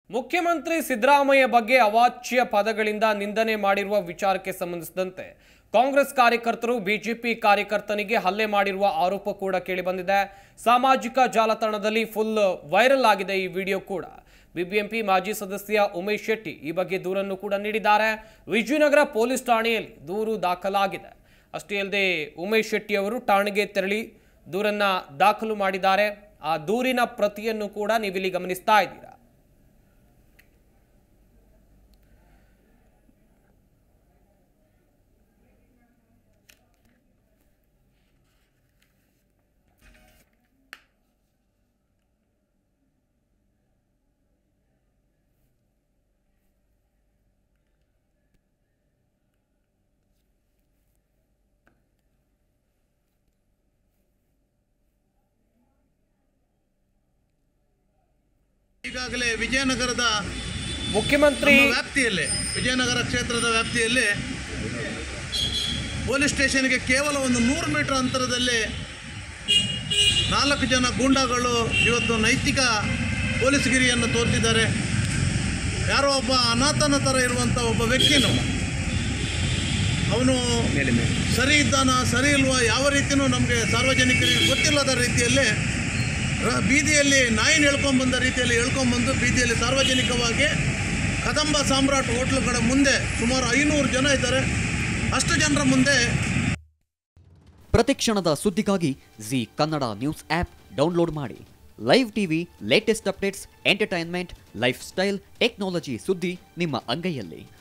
ಮುಖ್ಯಮಂತ್ರಿ ಸಿದ್ದರಾಮಯ್ಯ ಬಗ್ಗೆ ಅವಾಚ್ಯ ಪದಗಳಿಂದ ನಿಂದನೆ ಮಾಡಿರುವ ವಿಚಾರಕ್ಕೆ ಸಂಬಂಧಿಸಿದಂತೆ ಕಾಂಗ್ರೆಸ್ ಕಾರ್ಯಕರ್ತರು ಬಿಜೆಪಿ ಕಾರ್ಯಕರ್ತನಿಗೆ ಹಲ್ಲೆ ಮಾಡಿರುವ ಆರೋಪ ಕೂಡ ಕೇಳಿಬಂದಿದೆ ಸಾಮಾಜಿಕ ಜಾಲತಾಣದಲ್ಲಿ ಫುಲ್ ವೈರಲ್ ಆಗಿದೆ ಈ ವಿಡಿಯೋ ಕೂಡ ಬಿಬಿಎಂಪಿ ಮಾಜಿ ಸದಸ್ಯ ಉಮೇಶ್ ಶೆಟ್ಟಿ ಈ ಬಗ್ಗೆ ದೂರನ್ನು ಕೂಡ ನೀಡಿದ್ದಾರೆ ವಿಜಯನಗರ ಪೊಲೀಸ್ ಠಾಣೆಯಲ್ಲಿ ದೂರು ದಾಖಲಾಗಿದೆ ಅಷ್ಟೇ ಅಲ್ಲದೆ ಉಮೇಶ್ ಶೆಟ್ಟಿ ಅವರು ಠಾಣೆಗೆ ತೆರಳಿ ದೂರನ್ನ ದಾಖಲು ಮಾಡಿದ್ದಾರೆ ಆ ದೂರಿನ ಪ್ರತಿಯನ್ನು ಕೂಡ ನೀವಿಲ್ಲಿ ಗಮನಿಸ್ತಾ ಇದ್ದೀರಾ ಈಗಾಗಲೇ ವಿಜಯನಗರದ ಮುಖ್ಯಮಂತ್ರಿ ನಮ್ಮ ವ್ಯಾಪ್ತಿಯಲ್ಲಿ ವಿಜಯನಗರ ಕ್ಷೇತ್ರದ ವ್ಯಾಪ್ತಿಯಲ್ಲಿ ಪೊಲೀಸ್ ಸ್ಟೇಷನ್ಗೆ ಕೇವಲ ಒಂದು ನೂರು ಮೀಟರ್ ಅಂತರದಲ್ಲಿ ನಾಲ್ಕು ಜನ ಗೂಂಡಾಗಳು ಇವತ್ತು ನೈತಿಕ ಪೊಲೀಸ್ಗಿರಿಯನ್ನು ತೋರಿಸಿದ್ದಾರೆ ಯಾರೋ ಒಬ್ಬ ಅನಾಥನ ಥರ ಇರುವಂಥ ಒಬ್ಬ ವ್ಯಕ್ತಿನು ಅವನು ಸರಿ ಇದ್ದಾನ ಸರಿ ಇಲ್ವಾ ಯಾವ ರೀತಿಯೂ ನಮಗೆ ಸಾರ್ವಜನಿಕರಿಗೆ ಗೊತ್ತಿಲ್ಲದ ರೀತಿಯಲ್ಲಿ ರ- ಬೀದಿಯಲ್ಲಿ ನಾಯಿನ ಎಳ್ಕೊಂಬಂದ ರೀತಿಯಲ್ಲಿ ಎಳ್ಕೊಂಬಂದು ಬೀದಿಯಲ್ಲಿ ಸಾರ್ವಜನಿಕವಾಗಿ ಕದಂಬ ಸಾಮ್ರಾಟ್ ಹೋಟ್ಲುಗಳ ಮುಂದೆ ಸುಮಾರು ಐನೂರು ಜನ ಇದ್ದಾರೆ ಅಷ್ಟು ಜನರ ಮುಂದೆ ಪ್ರತಿಕ್ಷಣದ ಸುದ್ದಿಗಾಗಿ Zee Kannada news app download ಮಾಡಿ live TV latest updates entertainment lifestyle technology ಸುದ್ದಿ ನಿಮ್ಮ ಅಂಗೈಯಲ್ಲಿ